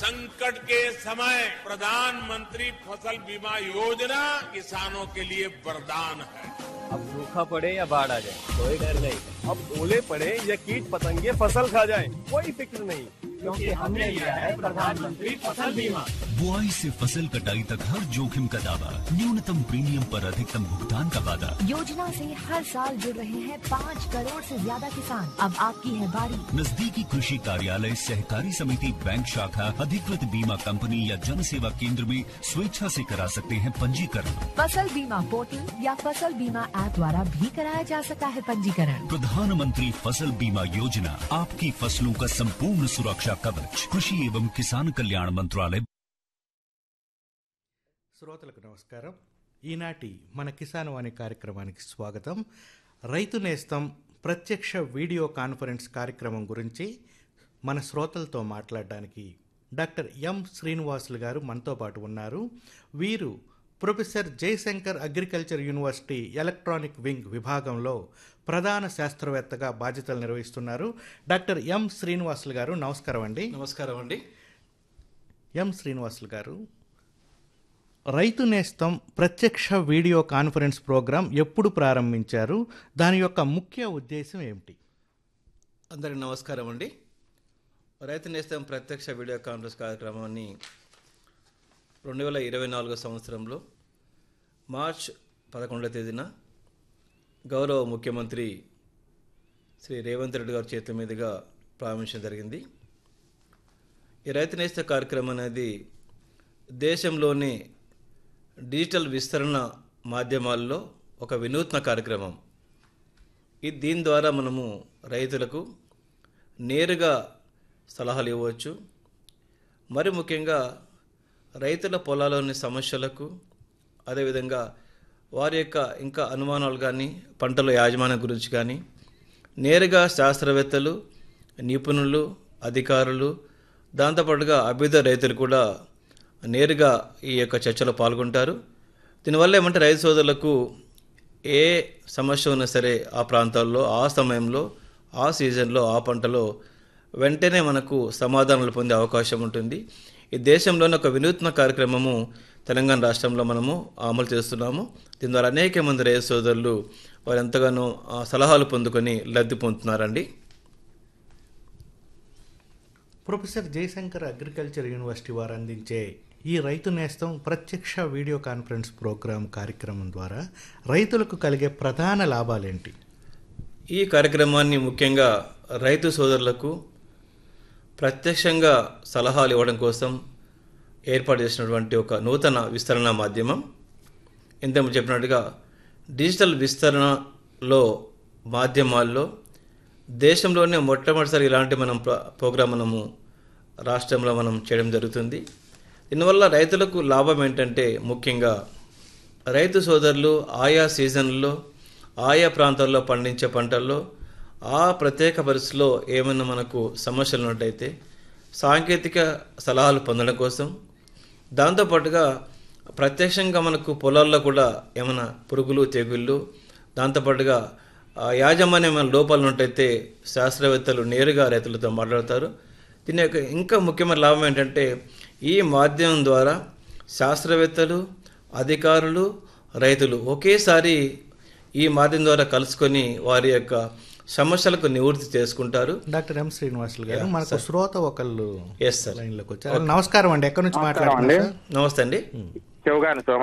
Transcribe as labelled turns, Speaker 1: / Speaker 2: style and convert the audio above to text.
Speaker 1: संकट के समय प्रधानमंत्री फसल बीमा योजना किसानों के लिए वरदान है
Speaker 2: अब सूखा पड़े या बाढ़ आ जाए कोई डर नहीं
Speaker 3: अब ओले पड़े या कीट पतंगे फसल खा जाए कोई फिक्र नहीं
Speaker 2: क्योंकि हमने लिया है प्रधानमंत्री फसल बीमा
Speaker 4: बुआई से फसल कटाई तक हर जोखिम का दावा न्यूनतम प्रीमियम पर अधिकतम भुगतान का वादा
Speaker 5: योजना से हर साल जुड़ रहे हैं पाँच करोड़ से ज्यादा किसान अब आपकी है बारी
Speaker 4: नजदीकी कृषि कार्यालय सहकारी समिति बैंक शाखा अधिकृत बीमा कंपनी या जन सेवा केंद्र में स्वेच्छा से करा सकते हैं पंजीकरण
Speaker 5: फसल बीमा पोर्टल या फसल बीमा ऐप द्वारा भी कराया जा सकता है पंजीकरण
Speaker 4: प्रधानमंत्री फसल बीमा योजना आपकी फसलों का संपूर्ण सुरक्षा कवच कृषि एवं किसान कल्याण मंत्रालय
Speaker 6: శ్రోతలకు నమస్కారం ఈనాటి మన కిసాన్ వాణి కార్యక్రమానికి స్వాగతం రైతు నేస్తం ప్రత్యక్ష వీడియో కాన్ఫరెన్స్ కార్యక్రమం గురించి మన శ్రోతలతో మాట్లాడడానికి డాక్టర్ ఎం శ్రీనివాసులు గారు మనతో పాటు ఉన్నారు వీరు professor Jayashankar agriculture university electronic wing విభాగంలో ప్రధాన శాస్త్రవేత్తగా బాధ్యతలు నిర్వహిస్తున్నారు డాక్టర్ ఎం శ్రీనివాసులు గారు నమస్కారం అండి
Speaker 7: నమస్కారం అండి
Speaker 6: ఎం శ్రీనివాసులు గారు రైతు నేస్తం ప్రత్యక్ష వీడియో కాన్ఫరెన్స్ ప్రోగ్రాం ఎప్పుడు ప్రారంభించారు దాని యొక్క ముఖ్య ఉద్దేశం ఏమిటి
Speaker 7: అందరికి నమస్కారం అండి రైతు నేస్తం ప్రత్యక్ష వీడియో కాన్ఫరెన్స్ కార్యక్రమాన్ని రెండు వేల ఇరవై నాలుగో సంవత్సరంలో మార్చ్ పదకొండవ తేదీన గౌరవ ముఖ్యమంత్రి శ్రీ రేవంత్ రెడ్డి గారి చేతుల మీదుగా ప్రారంభించడం జరిగింది ఈ రైతు నేస్త కార్యక్రమం అనేది దేశంలోని డిజిటల్ విస్తరణ మాధ్యమాల్లో ఒక వినూత్న కార్యక్రమం ఇది దీని ద్వారా మనము రైతులకు నేరుగా సలహాలు ఇవ్వచ్చు మరి ముఖ్యంగా రైతుల పొలాల్లోని సమస్యలకు అదేవిధంగా వారి యొక్క ఇంకా అనుమానాలు కానీ పంటల యాజమాన్యం గురించి కానీ నేరుగా శాస్త్రవేత్తలు నిపుణులు అధికారులు దాంతోపాటుగా అభ్యుదయ రైతులు కూడా నేరుగా ఈ యొక్క చర్చలో పాల్గొంటారు దీనివల్ల ఏమంటే రైతు సోదరులకు ఏ సమస్య ఉన్నా సరే ఆ ప్రాంతాల్లో ఆ సమయంలో ఆ సీజన్లో ఆ పంటలో వెంటనే మనకు సమాధానాలు పొందే అవకాశం ఉంటుంది ఈ దేశంలోని ఒక వినూత్న కార్యక్రమము తెలంగాణ రాష్ట్రంలో మనము అమలు చేస్తున్నాము దీని ద్వారా అనేక మంది రైతు సోదరులు వారు ఎంతగానో ఆ, సలహాలు పొందుకొని లబ్ధి పొందుతున్నారండి
Speaker 6: ప్రొఫెసర్ జయశంకర్ అగ్రికల్చర్ యూనివర్సిటీ వారు అందించే ఈ రైతు నేస్తం ప్రత్యక్ష వీడియో కాన్ఫరెన్స్ ప్రోగ్రాం కార్యక్రమం ద్వారా రైతులకు కలిగే ప్రధాన లాభాలేంటి
Speaker 7: ఈ కార్యక్రమాన్ని ముఖ్యంగా రైతు సోదరులకు ప్రత్యక్షంగా సలహాలు ఇవ్వడం కోసం ఏర్పాటు చేసినటువంటి ఒక నూతన విస్తరణ మాధ్యమం ఇంతకు చెప్పినట్టుగా డిజిటల్ విస్తరణలో మాధ్యమాల్లో దేశంలోనే మొట్టమొదటిసారి ఇలాంటి మనం ప్ర- ప్రోగ్రాం మనము రాష్ట్రంలో మనం చేయడం జరుగుతుంది దీనివల్ల రైతులకు లాభం ఏంటంటే ముఖ్యంగా రైతు సోదరులు ఆయా సీజన్లలో ఆయా ప్రాంతాల్లో పండించే పంటల్లో ఆ ప్రత్యేక పరిస్థితిలో ఏమైనా మనకు సమస్యలు ఉన్నట్టయితే సాంకేతిక సలహాలు పొందడం కోసం దాంతోపాటుగా ప్రత్యక్షంగా మనకు పొలాల్లో కూడా ఏమైనా పురుగులు తెగుళ్ళు దాంతోపాటుగా ఆ, యాజమాన్యం ఏమైనా లోపాలు ఉన్నట్టయితే శాస్త్రవేత్తలు నేరుగా రైతులతో మాట్లాడతారు దీని యొక్క ఇంకా ముఖ్యమైన లాభం ఏంటంటే ఈ మాధ్యమం ద్వారా శాస్త్రవేత్తలు అధికారులు రైతులు ఒకేసారి ఈ మాధ్యమం ద్వారా కలుసుకొని వారి యొక్క సమస్యలకు నివృత్తి చేసుకుంటారు
Speaker 6: డాక్టర్ ఎం శ్రీనివాసులు గారు మనకు శ్రోత ఒకళ్ళు
Speaker 7: ఎస్ సార్
Speaker 6: లైన్లోకి వచ్చారు నమస్కారం అండి ఎక్కడి నుంచి మాట్లాడుతున్నారు సార్?
Speaker 7: నమస్తే అండి
Speaker 8: శివగాని